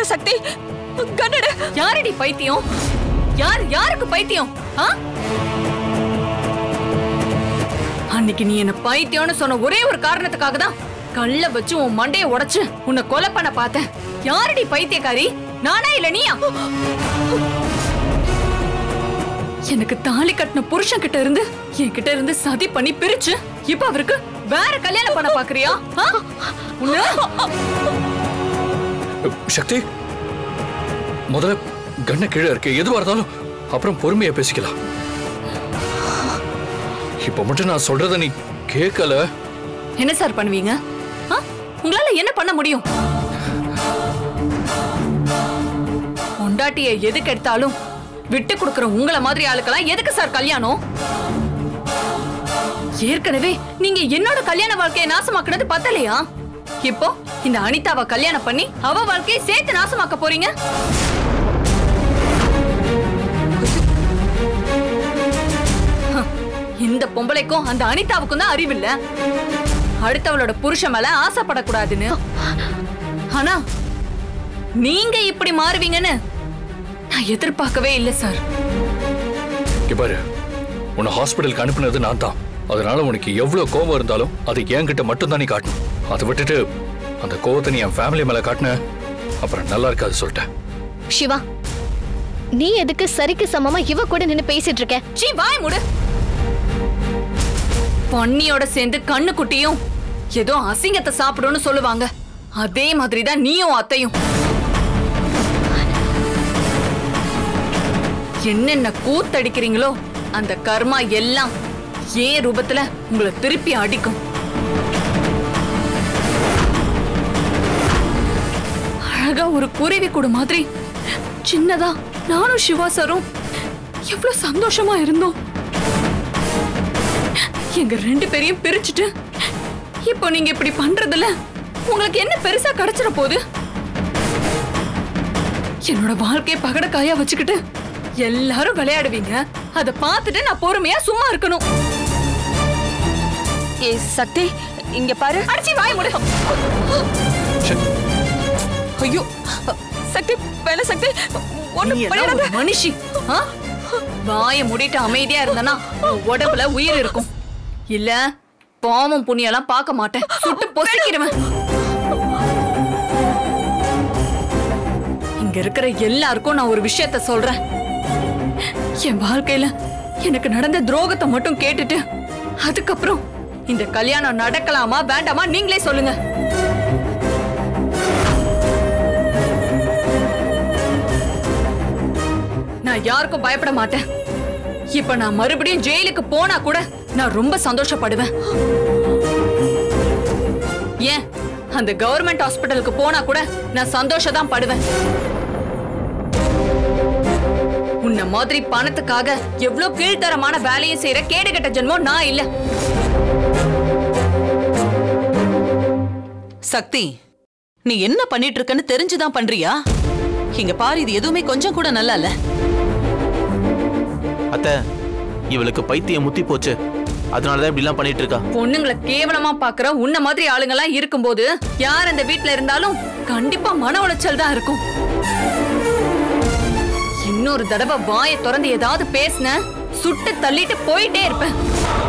கண்ணட சக்தி கண்ணட யாரடி பைத்தியம் யார் யாருக்கு பைத்தியம் ஆ? அன்னைக்கு நீ என்ன பைத்தியம்னு சொன்ன ஒரே ஒரு காரணத்துக்காக தான் கல்ல வச்சு உன் மண்டைய உடைச்சு உன்னை கொலை பண்ண பார்த்தேன் யாரடி பைத்தியக்காரி நானா இல்ல நீயா எனக்கு தாலி கட்டின புருஷன் கிட்ட இருந்து என்கிட்ட இருந்து சதி பண்ணி பிரிச்சு இப்ப அவருக்கு வேற கல்யாணம் பண்ண பாக்குறியா ஆ? உன்னை சக்தி முதல்ல கண்ண கீழே இருக்கு எதுவா இருந்தாலும் அப்புறம் பொறுமையா பேசிக்கலாம் இப்ப மட்டும் நான் சொல்றத நீ கேட்கல என்ன சார் பண்ணுவீங்க ஆ? உங்களால என்ன பண்ண முடியும் பொண்டாட்டிய எதுக்கு எடுத்தாலும் விட்டு கொடுக்கிற உங்கள மாதிரி ஆளுக்கெல்லாம் எதுக்கு சார் கல்யாணம் ஏற்கனவே நீங்க என்னோட கல்யாண வாழ்க்கையை நாசமாக்குனது பத்தலையா இப்போ இந்த அனிதாவை கல்யாணம் பண்ணி அவ வாழ்க்கையை சேர்த்து நாசமாக்க போறீங்க ஹ, இந்த பொம்பளைக்கும் அந்த அனிதாவுக்கும் தான் அறிவில்ல அடுத்தவளோட புருஷன் மேல ஆசைப்படக்கூடாதுன்னு ஆனா நீங்க இப்படி மாறுவீங்கன்னு நான் எதிர்பார்க்கவே இல்லை சார் இங்க பாரு உன்னை ஹாஸ்பிட்டலுக்கு அனுப்புனது நான் தான் அதனால உனக்கு எவ்வளவு கோபம் இருந்தாலும் அது என்கிட்ட மட்டும் தான் நீ காட்டணும் அதை விட்டுட்டு அந்த கோவத்தை நீ என் ஃபேமிலி மேல காட்டின அப்புறம் நல்லா இருக்காது சொல்லிட்டேன் சிவா நீ எதுக்கு சரிக்கு சமமா இவ கூட நின்னு பேசிட்டு இருக்க சீ வாய் மூடு பொன்னியோட சேர்ந்து கண்ணு குட்டியும் ஏதோ அசிங்கத்தை சாப்பிடும்னு சொல்லுவாங்க அதே மாதிரி தான் நீயும் அத்தையும் என்னென்ன கூத்தடிக்கிறீங்களோ அந்த கர்மா எல்லாம் ஏன் ரூபத்துல உங்களை திருப்பி அடிக்கும் அழகா ஒரு குருவி கூடு மாதிரி சின்னதா நானும் சிவா சாரும் எவ்வளவு சந்தோஷமா இருந்தோம் எங்க ரெண்டு பேரையும் பிரிச்சுட்டு இப்போ நீங்க இப்படி பண்றதுல உங்களுக்கு என்ன பெருசா கிடைச்சிட போகுது என்னோட வாழ்க்கையை பகடக்காயா வச்சுக்கிட்டு எல்லாரும் விளையாடுவீங்க அதை பார்த்துட்டு நான் பொறுமையா சும்மா இருக்கணும் ஏ சக்தி இங்க பாரு அடிச்சு வாய் முடு ஐயோ சக்தி வேணா சக்தி ஒண்ணு நீ எல்லாம் பண்ணிடாத ஒரு மனுஷி ஆ? வாய மூடிட்டு அமைதியா இருந்தனா உன் உடம்புல உயிர் இருக்கும் இல்ல பாவம் புண்ணியெல்லாம் பார்க்க மாட்டேன் சுட்டு பொசுக்கிடுவேன் இங்க இருக்கிற எல்லாருக்கும் நான் ஒரு விஷயத்த சொல்றேன் என் வாழ்க்கையில எனக்கு நடந்த துரோகத்தை மட்டும் கேட்டுட்டு அதுக்கப்புறம் இந்த கல்யாணம் நடக்கலாமா வேண்டாமா நீங்களே சொல்லுங்க நான் யாருக்கும் பயப்பட மாட்டேன் இப்ப நான் மறுபடியும் ஜெயிலுக்கு போனா கூட நான் ரொம்ப சந்தோஷப்படுவேன் ஏன் அந்த கவர்மெண்ட் ஹாஸ்பிட்டலுக்கு போனா கூட நான் சந்தோஷம் தான் படுவேன் உன்ன மாதிரி பணத்துக்காக எவ்வளவு கீழ்த்தரமான வேலையும் செய்யற கேடுகட்ட ஜென்மம் நான் இல்ல சக்தி நீ என்ன பண்ணிட்டு இருக்கன்னு தெரிஞ்சுதான் பண்றியா இங்க பாரு இது எதுவுமே கொஞ்சம் கூட நல்லா இல்ல அத்தை இவளுக்கு பைத்தியம் முத்தி போச்சு அதனாலதான் இப்படிலாம் பண்ணிட்டு இருக்கா பொண்ணுங்களை கேவலமா பாக்குற உன்ன மாதிரி ஆளுங்கெல்லாம் இருக்கும்போது யார் அந்த வீட்ல இருந்தாலும் கண்டிப்பா மன உளைச்சல் தான் இருக்கும் இன்னொரு தடவை வாயை திறந்து ஏதாவது பேசுன சுட்டு தள்ளிட்டு போயிட்டே இருப்பேன்